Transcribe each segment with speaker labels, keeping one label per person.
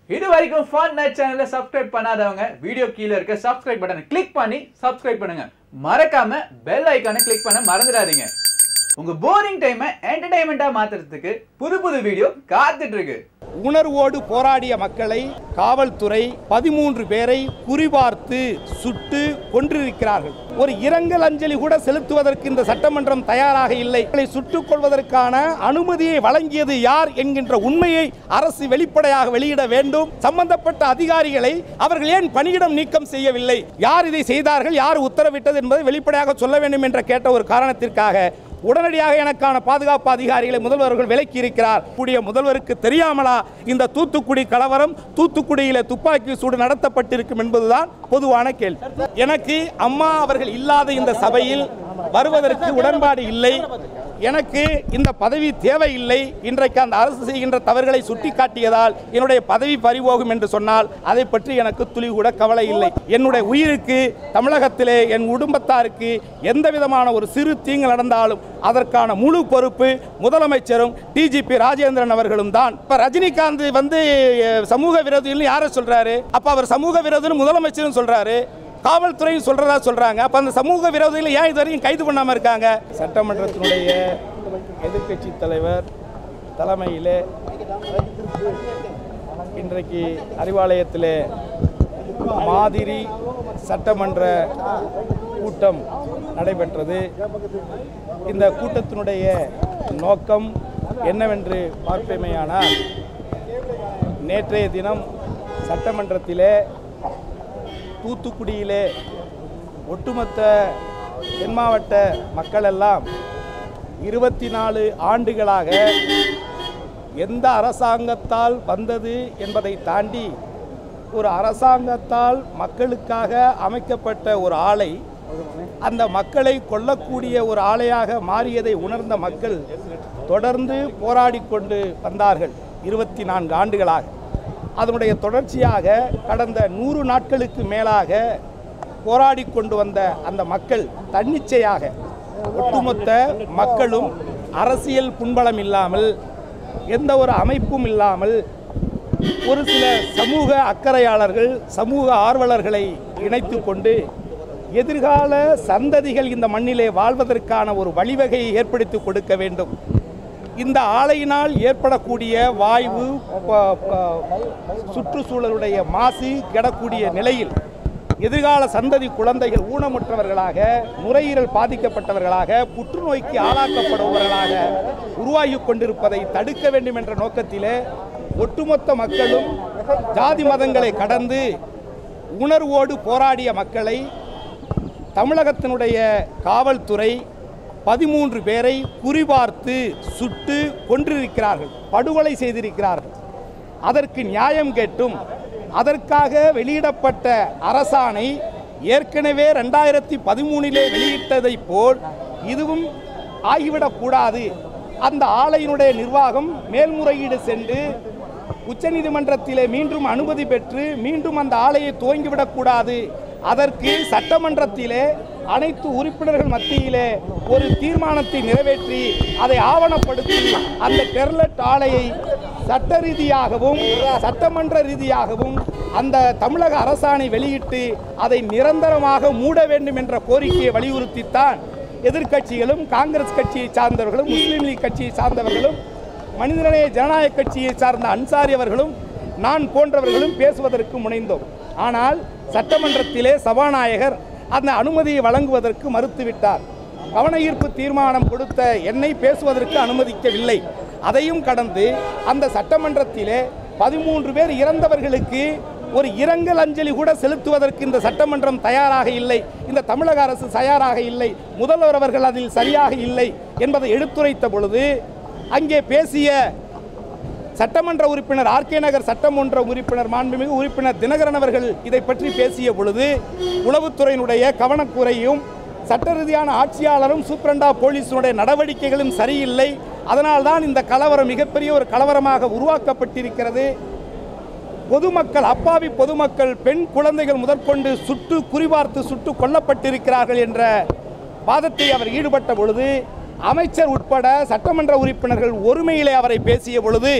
Speaker 1: இது வரைக்கும் fun night சேனலை சப்ஸ்கிரைப் பண்ணாதவங்க வீடியோ கீழே இருக்க சப்ஸ்கிரைப் பட்டனை கிளிக் பண்ணி சப்ஸ்கிரைப் பண்ணுங்க மறக்காம பெல் ஐக்கானை கிளிக் பண்ண மறந்துடாதீங்க உங்க போரிங் டைமை என்டர்டைன்மெண்ட்டா மாத்துறதுக்கு புது புது வீடியோ காத்துட்டு இருக்கு
Speaker 2: உணர்வோடு போராடிய மக்களை காவல்துறை பதிமூன்று பேரை குறிபார்த்து சுட்டு கொன்றிருக்கிறார்கள் ஒரு இரங்கல் அஞ்சலி கூட செலுத்துவதற்கு இந்த சட்டமன்றம் தயாராக இல்லை இவர்களை சுட்டுக் கொள்வதற்கான அனுமதியை வழங்கியது யார் என்கின்ற உண்மையை அரசு வெளிப்படையாக வெளியிட வேண்டும் சம்பந்தப்பட்ட அதிகாரிகளை அவர்கள் ஏன் பணியிடம் நீக்கம் செய்யவில்லை யார் இதை செய்தார்கள் யார் உத்தரவிட்டது என்பதை வெளிப்படையாக சொல்ல வேண்டும் என்ற கேட்ட ஒரு காரணத்திற்காக உடனடியாக எனக்கான பாதுகாப்பு அதிகாரிகளை முதல்வர்கள் விலக்கி இருக்கிறார் கூடிய முதல்வருக்கு தெரியாமலா இந்த தூத்துக்குடி கலவரம் தூத்துக்குடியில துப்பாக்கி சூடு நடத்தப்பட்டிருக்கும் என்பதுதான் பொதுவான கேள்வி எனக்கு அம்மா அவர்கள் இல்லாத இந்த சபையில் வருவதற்கு உடன்பாடு இல்லை எனக்கு இந்த பதவி தேவையில்லை இன்றைக்கு அந்த அரசு செய்கின்ற தவறுகளை சுட்டிக்காட்டியதால் என்னுடைய பதவி பறிபோகும் என்று சொன்னால் அதை பற்றி எனக்கு துளி கூட கவலை இல்லை என்னுடைய உயிருக்கு தமிழகத்திலே என் குடும்பத்தாருக்கு எந்த விதமான ஒரு சிறு தீங்கு நடந்தாலும் அதற்கான முழு பொறுப்பு முதலமைச்சரும் டிஜிபி ராஜேந்திரன் அவர்களும் தான் இப்ப ரஜினிகாந்த் வந்து அஹ், சமூக விரோதின்னு யாரை சொல்றாரு அப்ப அவர் சமூக விரோதின்னு முதலமைச்சரும் சொல்றாரு காவல்துறையும் சொல்றதா சொல்றாங்க அப்ப அந்த சமூக விரோதிகளை ஏன் இது வரைக்கும் கைது பண்ணாம இருக்காங்க சட்டமன்றத்தினுடைய எதிர்க்கட்சி தலைவர் தலைமையிலே இன்றைக்கு அறிவாலயத்திலே மாதிரி சட்டமன்ற கூட்டம் நடைபெற்றது இந்த கூட்டத்தினுடைய நோக்கம் என்னவென்று பார்ப்பேமேயானால் நேற்றைய தினம் சட்டமன்றத்திலே தூத்துக்குடியிலே ஒட்டுமொத்த தென் மாவட்ட மக்கள் எல்லாம் இருபத்தி நாலு ஆண்டுகளாக எந்த அரசாங்கத்தால் வந்தது என்பதை தாண்டி ஒரு அரசாங்கத்தால் மக்களுக்காக அமைக்கப்பட்ட ஒரு ஆலை அந்த மக்களை கொல்லக்கூடிய ஒரு ஆலையாக மாறியதை உணர்ந்த மக்கள் தொடர்ந்து போராடி கொண்டு வந்தார்கள் இருபத்தி நான்கு ஆண்டுகளாக அதனுடைய தொடர்ச்சியாக கடந்த நூறு நாட்களுக்கு மேலாக போராடி கொண்டு வந்த அந்த மக்கள் தன்னிச்சையாக ஒட்டுமொத்த மக்களும் அரசியல் புண்பலம் இல்லாமல் எந்த ஒரு அமைப்பும் இல்லாமல் ஒரு சில சமூக அக்கறையாளர்கள் சமூக ஆர்வலர்களை இணைத்து கொண்டு எதிர்கால சந்ததிகள் இந்த மண்ணிலே வாழ்வதற்கான ஒரு வழிவகையை ஏற்படுத்தி கொடுக்க வேண்டும் இந்த ஆலையினால் ஏற்படக்கூடிய வாயு ப- ப- சுற்றுச்சூழலுடைய மாசு கிடக்கூடிய நிலையில் எதிர்கால சந்ததி குழந்தைகள் ஊனமுற்றவர்களாக நுரையீரல் பாதிக்கப்பட்டவர்களாக புற்றுநோய்க்கு ஆளாக்கப்படுபவர்களாக உருவாகி கொண்டிருப்பதை தடுக்க வேண்டும் என்ற நோக்கத்திலே ஒட்டுமொத்த மக்களும் ஜாதி மதங்களை கடந்து உணர்வோடு போராடிய மக்களை தமிழகத்தினுடைய காவல்துறை பதிமூன்று பேரை குறிபார்த்து சுட்டு கொன்றிருக்கிறார்கள் படுகொலை செய்திருக்கிறார்கள் அதற்கு நியாயம் கேட்டும் அதற்காக வெளியிடப்பட்ட அரசாணை ஏற்கனவே ரெண்டாயிரத்தி பதிமூணிலே வெளியிட்டதைப் போல் இதுவும் ஆகிவிடக்கூடாது அந்த ஆலையினுடைய நிர்வாகம் மேல்முறையீடு சென்று உச்சநீதிமன்றத்திலே மீண்டும் அனுமதி பெற்று மீண்டும் அந்த ஆலையை துவங்கிவிடக்கூடாது அதற்கு சட்டமன்றத்திலே அனைத்து உறுப்பினர்கள் மத்தியிலே ஒரு தீர்மானத்தை நிறைவேற்றி அதை ஆவணப்படுத்தி அந்த டெர்லட் ஆலையை சட்ட ரீதியாகவும் சட்டமன்ற ரீதியாகவும் அந்த தமிழக அரசாணை வெளியிட்டு அதை நிரந்தரமாக மூட வேண்டும் என்ற கோரிக்கையை வலியுறுத்தித்தான் எதிர்க்கட்சிகளும் காங்கிரஸ் கட்சியை சார்ந்தவர்களும் முஸ்லீம் லீக் கட்சியை சார்ந்தவர்களும் மனிதநேய ஜனநாயக கட்சியை சார்ந்த அன்சாரி அவர்களும் நான் போன்றவர்களும் பேசுவதற்கு முனைந்தோம் ஆனால் சட்டமன்றத்திலே சபாநாயகர் அந்த அனுமதியை வழங்குவதற்கு மறுத்துவிட்டார் கவன ஈர்ப்பு தீர்மானம் கொடுத்த என்னை பேசுவதற்கு அனுமதிக்கவில்லை அதையும் கடந்து அந்த சட்டமன்றத்திலே பதிமூன்று பேர் இறந்தவர்களுக்கு ஒரு இரங்கல் அஞ்சலி கூட செலுத்துவதற்கு இந்த சட்டமன்றம் தயாராக இல்லை இந்த தமிழக அரசு தயாராக இல்லை முதல்வர் அவர்கள் அதில் சரியாக இல்லை என்பதை எடுத்துரைத்த பொழுது அங்கே பேசிய சட்டமன்ற உறுப்பினர் ஆர்கே நகர் சட்டமன்ற உறுப்பினர் மாண்புமிகு உறுப்பினர் தினகரன் அவர்கள் இதை பற்றி பேசிய பொழுது உளவுத்துறையினுடைய கவனக்குறையும் சட்ட ரீதியான ஆட்சியாளரும் சூப்பரண்டா போலீஸினுடைய நடவடிக்கைகளும் சரியில்லை அதனால்தான் இந்த கலவரம் மிகப்பெரிய ஒரு கலவரமாக உருவாக்கப்பட்டிருக்கிறது பொதுமக்கள் அப்பாவி பொதுமக்கள் பெண் குழந்தைகள் முதற்கொண்டு சுட்டு குறிபார்த்து சுட்டு கொல்லப்பட்டிருக்கிறார்கள் என்ற வாதத்தை அவர் ஈடுபட்ட பொழுது அமைச்சர் உட்பட சட்டமன்ற உறுப்பினர்கள் ஒருமையிலே அவரை பேசிய பொழுது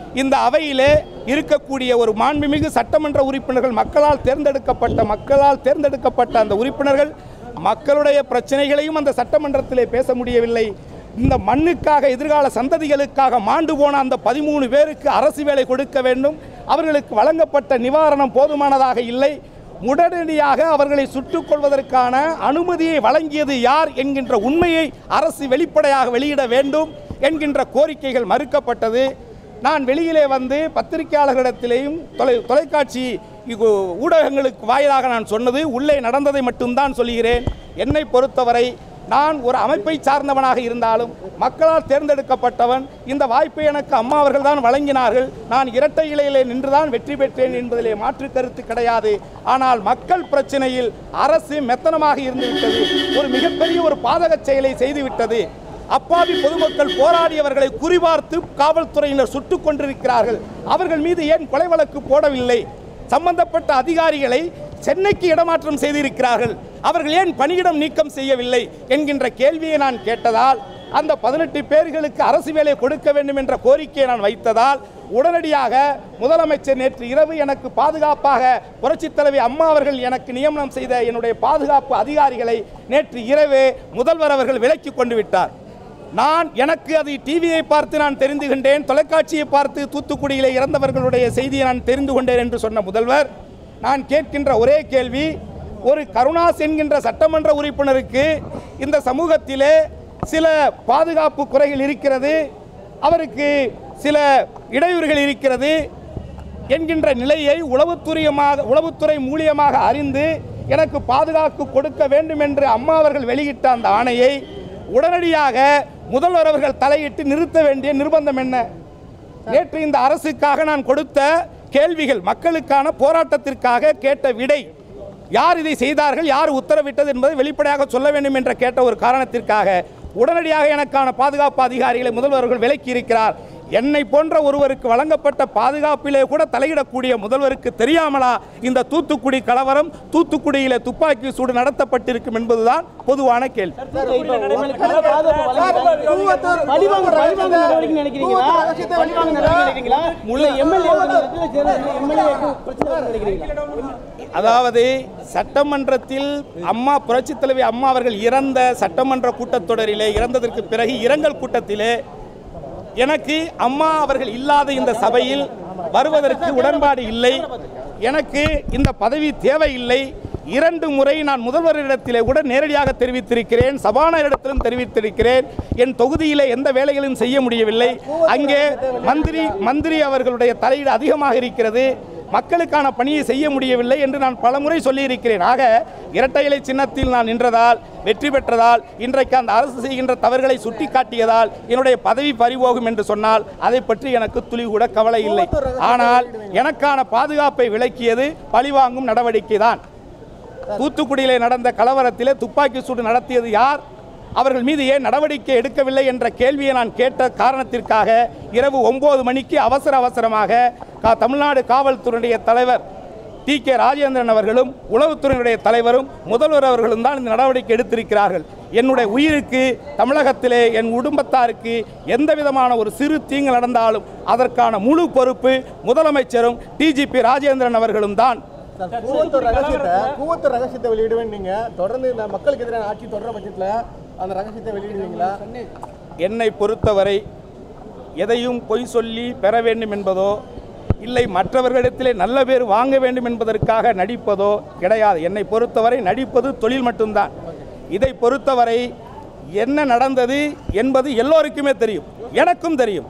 Speaker 2: இந்த அவையிலே இருக்கக்கூடிய ஒரு மாண்புமிகு சட்டமன்ற உறுப்பினர்கள் மக்களால் தேர்ந்தெடுக்கப்பட்ட மக்களால் தேர்ந்தெடுக்கப்பட்ட அந்த உறுப்பினர்கள் மக்களுடைய பிரச்சனைகளையும் அந்த சட்டமன்றத்திலே பேச முடியவில்லை இந்த மண்ணுக்காக எதிர்கால சந்ததிகளுக்காக மாண்டு போன அந்த பதிமூணு பேருக்கு அரசு வேலை கொடுக்க வேண்டும் அவர்களுக்கு வழங்கப்பட்ட நிவாரணம் போதுமானதாக இல்லை உடனடியாக அவர்களை சுட்டுக் கொள்வதற்கான அனுமதியை வழங்கியது யார் என்கின்ற உண்மையை அரசு வெளிப்படையாக வெளியிட வேண்டும் என்கின்ற கோரிக்கைகள் மறுக்கப்பட்டது நான் வெளியிலே வந்து பத்திரிகையாளர்களிடத்திலேயும் தொலை தொலைக்காட்சி இகு- ஊடகங்களுக்கு வாயிலாக நான் சொன்னது உள்ளே நடந்ததை மட்டும்தான் சொல்கிறேன் என்னை பொறுத்தவரை நான் ஒரு அமைப்பை சார்ந்தவனாக இருந்தாலும் மக்களால் தேர்ந்தெடுக்கப்பட்டவன் இந்த வாய்ப்பை எனக்கு அம்மா அவர்கள் தான் வழங்கினார்கள் நான் இரட்டை இலையிலே நின்றுதான் வெற்றி பெற்றேன் என்பதிலே மாற்று கருத்து கிடையாது ஆனால் மக்கள் பிரச்சனையில் அரசு மெத்தனமாக இருந்துவிட்டது ஒரு மிகப்பெரிய ஒரு பாதகச் செயலை செய்துவிட்டது அப்பாவி பொதுமக்கள் போராடியவர்களை குறிபார்த்து காவல்துறையினர் சுட்டுக் கொண்டிருக்கிறார்கள் அவர்கள் மீது ஏன் கொலை வழக்கு போடவில்லை சம்பந்தப்பட்ட அதிகாரிகளை சென்னைக்கு இடமாற்றம் செய்திருக்கிறார்கள் அவர்கள் ஏன் பணியிடம் நீக்கம் செய்யவில்லை என்கின்ற கேள்வியை நான் கேட்டதால் அந்த பதினெட்டு பேர்களுக்கு அரசு வேலை கொடுக்க வேண்டும் என்ற கோரிக்கையை நான் வைத்ததால் உடனடியாக முதலமைச்சர் நேற்று இரவு எனக்கு பாதுகாப்பாக புரட்சித் தலைவி அம்மா அவர்கள் எனக்கு நியமனம் செய்த என்னுடைய பாதுகாப்பு அதிகாரிகளை நேற்று இரவே முதல்வர் அவர்கள் விலக்கி கொண்டு விட்டார் நான் எனக்கு அது டிவியை பார்த்து நான் தெரிந்து கொண்டேன் தொலைக்காட்சியை பார்த்து தூத்துக்குடியில் இறந்தவர்களுடைய செய்தியை நான் தெரிந்து கொண்டேன் என்று சொன்ன முதல்வர் நான் கேட்கின்ற ஒரே கேள்வி ஒரு கருணாஸ் என்கின்ற சட்டமன்ற உறுப்பினருக்கு இந்த சமூகத்திலே சில பாதுகாப்பு குறைகள் இருக்கிறது அவருக்கு சில இடையூறுகள் இருக்கிறது என்கின்ற நிலையை உளவுத்துறையமாக உளவுத்துறை மூலியமாக அறிந்து எனக்கு பாதுகாப்பு கொடுக்க வேண்டும் என்று அம்மா அவர்கள் வெளியிட்ட அந்த ஆணையை உடனடியாக முதல்வர் அவர்கள் தலையிட்டு நிறுத்த வேண்டிய நிர்பந்தம் என்ன நேற்று இந்த அரசுக்காக நான் கொடுத்த கேள்விகள் மக்களுக்கான போராட்டத்திற்காக கேட்ட விடை யார் இதை செய்தார்கள் யார் உத்தரவிட்டது என்பதை வெளிப்படையாக சொல்ல வேண்டும் என்ற கேட்ட ஒரு காரணத்திற்காக உடனடியாக எனக்கான பாதுகாப்பு அதிகாரிகளை முதல்வர்கள் விலக்கி இருக்கிறார் என்னை போன்ற ஒருவருக்கு வழங்கப்பட்ட பாதுகாப்பிலே கூட தலையிடக்கூடிய முதல்வருக்கு தெரியாமலா இந்த தூத்துக்குடி கலவரம் தூத்துக்குடியிலே துப்பாக்கி சூடு நடத்தப்பட்டிருக்கும் என்பதுதான் பொதுவான கேள்வி
Speaker 3: பழிவாங்க பழிவாங்க நடவடிக்கை நினைக்கிறீங்களா பழிவாங்க நடவடிக்கை நினைக்கிறீங்களா இல்ல எம்எல்ஏ எம்எல்ஏ பிரச்சனை நினைக்கிறீங்களா
Speaker 2: அதாவது சட்டமன்றத்தில் அம்மா புரட்சித் தலைவி அம்மா அவர்கள் இறந்த சட்டமன்ற கூட்டத்தொடரிலே இறந்ததற்கு பிறகு இரங்கல் கூட்டத்திலே எனக்கு அம்மா அவர்கள் இல்லாத இந்த சபையில் வருவதற்கு உடன்பாடு இல்லை எனக்கு இந்த பதவி தேவையில்லை இரண்டு முறை நான் முதல்வரிடத்திலே கூட நேரடியாக தெரிவித்திருக்கிறேன் சபாநாயகரிடத்திலும் தெரிவித்திருக்கிறேன் என் தொகுதியிலே எந்த வேலைகளும் செய்ய முடியவில்லை அங்கே மந்திரி மந்திரி அவர்களுடைய தலையீடு அதிகமாக இருக்கிறது மக்களுக்கான பணியை செய்ய முடியவில்லை என்று நான் பலமுறை சொல்லியிருக்கிறேன் ஆக இரட்டை இலை சின்னத்தில் நான் நின்றதால் வெற்றி பெற்றதால் இன்றைக்கு அந்த அரசு செய்கின்ற தவறுகளை சுட்டிக்காட்டியதால் என்னுடைய பதவி பறிபோகும் என்று சொன்னால் அதை பற்றி எனக்கு துளி கூட கவலை இல்லை ஆனால் எனக்கான பாதுகாப்பை விலக்கியது பழிவாங்கும் நடவடிக்கை தான் தூத்துக்குடியிலே நடந்த கலவரத்திலே துப்பாக்கி சூடு நடத்தியது யார் அவர்கள் மீது ஏன் நடவடிக்கை எடுக்கவில்லை என்ற கேள்வியை நான் கேட்ட காரணத்திற்காக இரவு ஒன்பது மணிக்கு அவசர அவசரமாக கா தமிழ்நாடு காவல்துறையுடைய தலைவர் டி கே ராஜேந்திரன் அவர்களும் உளவுத்துறையினுடைய தலைவரும் முதல்வர் அவர்களும் தான் இந்த நடவடிக்கை எடுத்திருக்கிறார்கள் என்னுடைய உயிருக்கு தமிழகத்திலே என் குடும்பத்தாருக்கு எந்த விதமான ஒரு சிறு தீங்கு நடந்தாலும் அதற்கான முழு பொறுப்பு முதலமைச்சரும் டிஜிபி ராஜேந்திரன் அவர்களும் தான்
Speaker 4: கூவத்தூர் ரகசியத்தை கூவத்தூர் ரகசியத்தை வெளியிடுவேன் நீங்க தொடர்ந்து இந்த மக்களுக்கு எதிரான ஆட்சி தொடர பட்சத்தில் அந்த ரகசியத்தை வெளியிடுவீங்களா
Speaker 2: என்னை பொறுத்தவரை எதையும் பொய் சொல்லி பெற வேண்டும் என்பதோ இல்லை மற்றவர்களிடத்திலே நல்ல பேர் வாங்க வேண்டும் என்பதற்காக நடிப்பதோ கிடையாது என்னை பொறுத்தவரை நடிப்பது தொழில் மட்டும்தான் இதை பொறுத்தவரை என்ன நடந்தது என்பது எல்லோருக்குமே தெரியும் எனக்கும் தெரியும்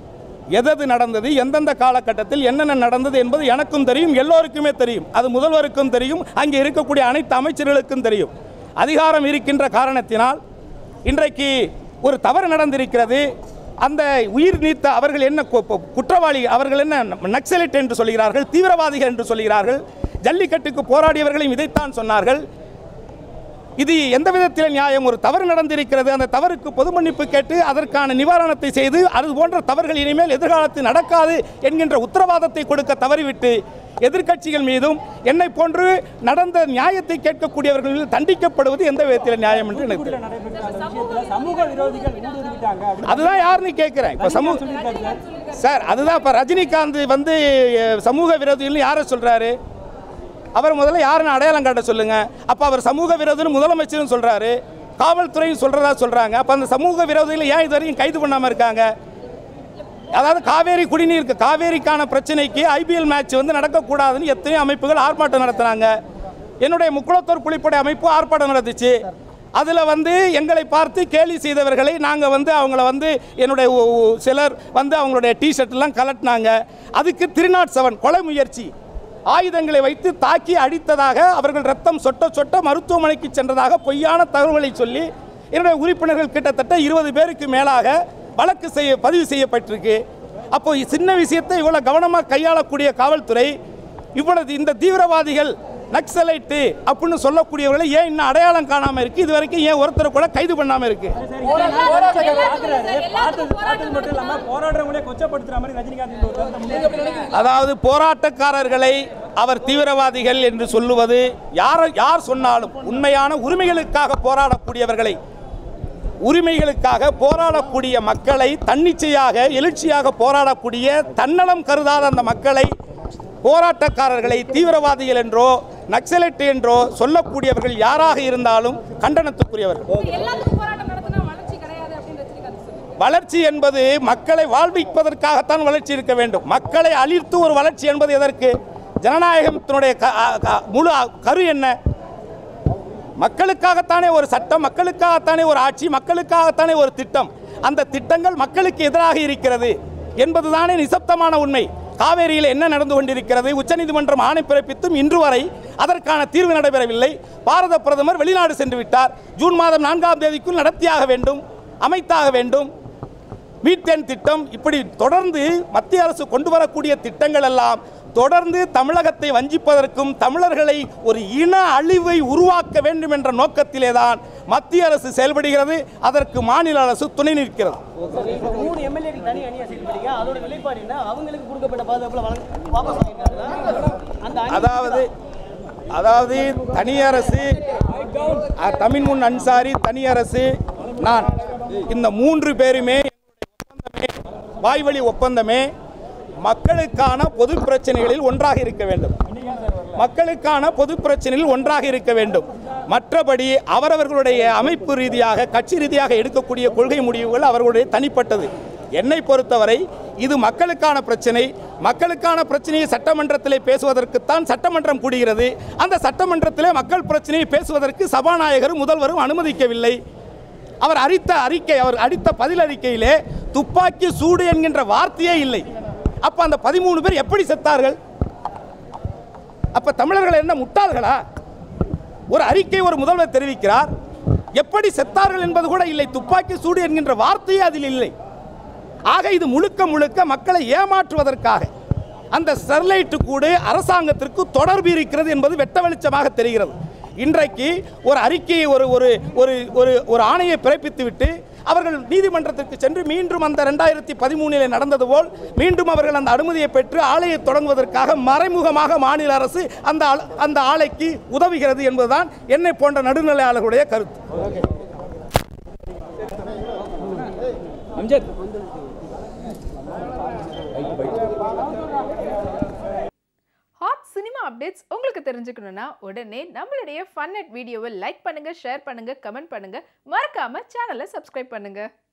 Speaker 2: எதது நடந்தது எந்தெந்த காலகட்டத்தில் என்னென்ன நடந்தது என்பது எனக்கும் தெரியும் எல்லோருக்குமே தெரியும் அது முதல்வருக்கும் தெரியும் அங்கே இருக்கக்கூடிய அனைத்து அமைச்சர்களுக்கும் தெரியும் அதிகாரம் இருக்கின்ற காரணத்தினால் இன்றைக்கு ஒரு தவறு நடந்திருக்கிறது அந்த உயிர் நீத்த அவர்கள் என்ன கு- கு- குற்றவாளி அவர்கள் என்ன நக்சலைட் என்று சொல்கிறார்கள் தீவிரவாதிகள் என்று சொல்கிறார்கள் ஜல்லிக்கட்டுக்கு போராடியவர்களையும் இதைத்தான் சொன்னார்கள் இது எந்த விதத்தில் நியாயம் ஒரு தவறு நடந்திருக்கிறது அந்த தவறுக்கு பொது மன்னிப்பு கேட்டு அதற்கான நிவாரணத்தை செய்து அது போன்ற தவறுகள் இனிமேல் எதிர்காலத்தில் நடக்காது என்கின்ற உத்தரவாதத்தை கொடுக்க தவறிவிட்டு எதிர்க்கட்சிகள் மீதும் என்னை போன்று நடந்த நியாயத்தை கேட்கக்கூடியவர்கள் மீது தண்டிக்கப்படுவது எந்த விதத்தில் நியாயம் என்று எனக்கு தெரியல.
Speaker 3: நடைபெற்ற அந்த விஷயத்துல சமூக விரோதிகள் ஊடுருவிட்டாங்க அப்படின்னு
Speaker 2: அதுதான் யாருன்னு கேட்குறேன் இப்போ சமூக
Speaker 3: சொல்லியிருக்காரு சார்
Speaker 2: சார் அதுதான் இப்போ ரஜினிகாந்த் வந்து அஹ், சமூக விரோதிகள்னு யாரை சொல்கிறாரு அவர் முதல்ல யாருன்னு அடையாளம் காட்ட சொல்லுங்க அப்போ அவர் சமூக விரோதின்னு முதலமைச்சரும் சொல்கிறாரு காவல்துறையும் சொல்கிறதா சொல்கிறாங்க அப்போ அந்த சமூக விரோதிகளை ஏன் இது வரைக்கும் கைது பண்ணாமல் இருக்காங்க அதாவது காவேரி குடிநீர் காவேரிக்கான பிரச்சனைக்கு ஐபிஎல் மேட்ச் வந்து நடக்கக்கூடாதுன்னு எத்தனையோ அமைப்புகள் ஆர்ப்பாட்டம் நடத்துனாங்க என்னுடைய முக்குளத்தூர் புலிப்படை அமைப்பு ஆர்ப்பாட்டம் நடத்துச்சு அதில் வந்து எங்களை பார்த்து கேலி செய்தவர்களை நாங்கள் வந்து அவங்கள வந்து என்னுடைய ஒ- ஒ- சிலர் வந்து அவங்களுடைய டிஷர்ட்லாம் கலட்டினாங்க அதுக்கு த்ரீ நாட் செவன் கொலை முயற்சி ஆயுதங்களை வைத்து தாக்கி அடித்ததாக அவர்கள் ரத்தம் சொட்ட சொட்ட மருத்துவமனைக்கு சென்றதாக பொய்யான தகவல்களை சொல்லி என்னுடைய உறுப்பினர்கள் கிட்டத்தட்ட இருபது பேருக்கு மேலாக வழக்கு செய்ய பதிவு செய்யப்பட்டிருக்கு அப்போ சின்ன விஷயத்தை இவ்வளோ கவனமாக கையாளக்கூடிய காவல்துறை இவ்வளவு இந்த தீவிரவாதிகள் நக்சலைட்டு அப்படின்னு சொல்லக்கூடியவர்களை ஏன் இன்னும் அடையாளம் காணாமல் இருக்கு இது வரைக்கும் ஏன் ஒருத்தரை கூட கைது பண்ணாமல் இருக்கு
Speaker 3: பார்த்தது பார்த்தது மட்டும் இல்லாம போராடுறவங்களே கொச்சப்படுத்துற மாதிரி ரஜினிகாந்த் இந்த ஒரு கருத்தை முன்வைக்கிறாரு.
Speaker 2: அதாவது போராட்டக்காரர்களை அவர் தீவிரவாதிகள் என்று சொல்லுவது யார் யார் சொன்னாலும் உண்மையான உரிமைகளுக்காக போராடக்கூடியவர்களை உரிமைகளுக்காக போராடக்கூடிய மக்களை தன்னிச்சையாக எழுச்சியாக போராடக்கூடிய தன்னலம் கருதாத அந்த மக்களை போராட்டக்காரர்களை தீவிரவாதிகள் என்றோ நக்சலைட் என்றோ சொல்லக்கூடியவர்கள் யாராக இருந்தாலும் கண்டனத்துக்குரியவர்கள்
Speaker 5: எல்லாத்துக்கும் போராட்டம் நடத்தினா வளர்ச்சி கிடையாது அப்படின்னு ரஜினிகாந்த் சொல்லுவாங்க
Speaker 2: வளர்ச்சி என்பது மக்களை வாழ்விப்பதற்காகத்தான் வளர்ச்சி இருக்க வேண்டும் மக்களை அழித்து ஒரு வளர்ச்சி என்பது எதற்கு ஜனநாயகத்தினுடைய க- அ- க- முழு அ- கரு என்ன மக்களுக்காகத்தானே ஒரு சட்டம் மக்களுக்காகத்தானே ஒரு ஆட்சி மக்களுக்காகத்தானே ஒரு திட்டம் அந்த திட்டங்கள் மக்களுக்கு எதிராக இருக்கிறது என்பதுதானே நிசப்தமான உண்மை காவேரியில் என்ன நடந்து கொண்டிருக்கிறது உச்சநீதிமன்றம் ஆணை பிறப்பித்தும் இன்று வரை அதற்கான தீர்வு நடைபெறவில்லை பாரத பிரதமர் வெளிநாடு சென்று விட்டார் ஜூன் மாதம் நான்காம் தேதிக்குள் நடத்தியாக வேண்டும் அமைத்தாக வேண்டும் மீத்தேன் திட்டம் இப்படி தொடர்ந்து மத்திய அரசு கொண்டு வரக்கூடிய திட்டங்கள் எல்லாம் தொடர்ந்து தமிழகத்தை வஞ்சிப்பதற்கும் தமிழர்களை ஒரு இன அழிவை உருவாக்க வேண்டும் என்ற நோக்கத்திலே தான் மத்திய அரசு செயல்படுகிறது அதற்கு மாநில அரசு துணை நிற்கிறது
Speaker 3: இப்ப மூணு எம்எல்ஏக்கள் தனி அணியா செயல்படுறீங்க அதோட நிலைப்பாடு என்ன அவங்களுக்கு கொடுக்கப்பட்ட பாதுகாப்புல வழங்க வாபஸ் வாங்கிட்டாங்களா அந்த அணி
Speaker 2: அதாவது அதாவது தனி அரசு அ, தமிழ் முன் அன்சாரி தனி அரசு நான் இந்த மூன்று பேருமே ஒப்பந்தமே வாய்வழி ஒப்பந்தமே மக்களுக்கான பொது பிரச்சனைகளில் ஒன்றாக இருக்க வேண்டும் மக்களுக்கான பொது பிரச்சனையில் ஒன்றாக இருக்க வேண்டும் மற்றபடி அவரவர்களுடைய அமைப்பு ரீதியாக கட்சி ரீதியாக எடுக்கக்கூடிய கொள்கை முடிவுகள் அவர்களுடைய தனிப்பட்டது என்னை பொறுத்தவரை இது மக்களுக்கான பிரச்சனை மக்களுக்கான பிரச்சனையை சட்டமன்றத்திலே பேசுவதற்குத்தான் சட்டமன்றம் கூடுகிறது அந்த சட்டமன்றத்திலே மக்கள் பிரச்சனையை பேசுவதற்கு சபாநாயகரும் முதல்வரும் அனுமதிக்கவில்லை அவர் அளித்த அறிக்கை அவர் அளித்த பதில் அறிக்கையிலே துப்பாக்கி சூடு என்கின்ற வார்த்தையே இல்லை அப்ப அந்த பதிமூணு பேர் எப்படி செத்தார்கள் அப்ப தமிழர்கள் என்ன முட்டாள்களா ஒரு அறிக்கை ஒரு முதல்வர் தெரிவிக்கிறார் எப்படி செத்தார்கள் என்பது கூட இல்லை துப்பாக்கி சூடு என்கின்ற வார்த்தையே அதில் இல்லை ஆக இது முழுக்க முழுக்க மக்களை ஏமாற்றுவதற்காக அந்த ஸ்டெர்லைட்டு கூட அரசாங்கத்திற்கு தொடர்பு இருக்கிறது என்பது வெட்ட வெளிச்சமாக தெரிகிறது இன்றைக்கு ஒரு அறிக்கையை ஒரு ஒரு ஒரு ஒரு ஒரு ஆணையை பிறப்பித்து விட்டு அவர்கள் நீதிமன்றத்திற்கு சென்று மீண்டும் அந்த ரெண்டாயிரத்தி பதிமூணில் நடந்தது போல் மீண்டும் அவர்கள் அந்த அனுமதியை பெற்று ஆலையை தொடங்குவதற்காக மறைமுகமாக மாநில அரசு அந்த ஆள்- அந்த ஆலைக்கு உதவுகிறது என்பதுதான் என்னை போன்ற நடுநிலையாளர்களுடைய கருத்து
Speaker 5: ஹாட் சினிமா அப்டேட்ஸ் உங்களுக்கு தெரிஞ்சுக்கணும்னா உடனே நம்மளுடைய ஃபன் அட் வீடியோவை லைக் பண்ணுங்க ஷேர் பண்ணுங்க கமெண்ட் பண்ணுங்க மறக்காம சேனலை சப்ஸ்கிரைப் பண்ணுங்க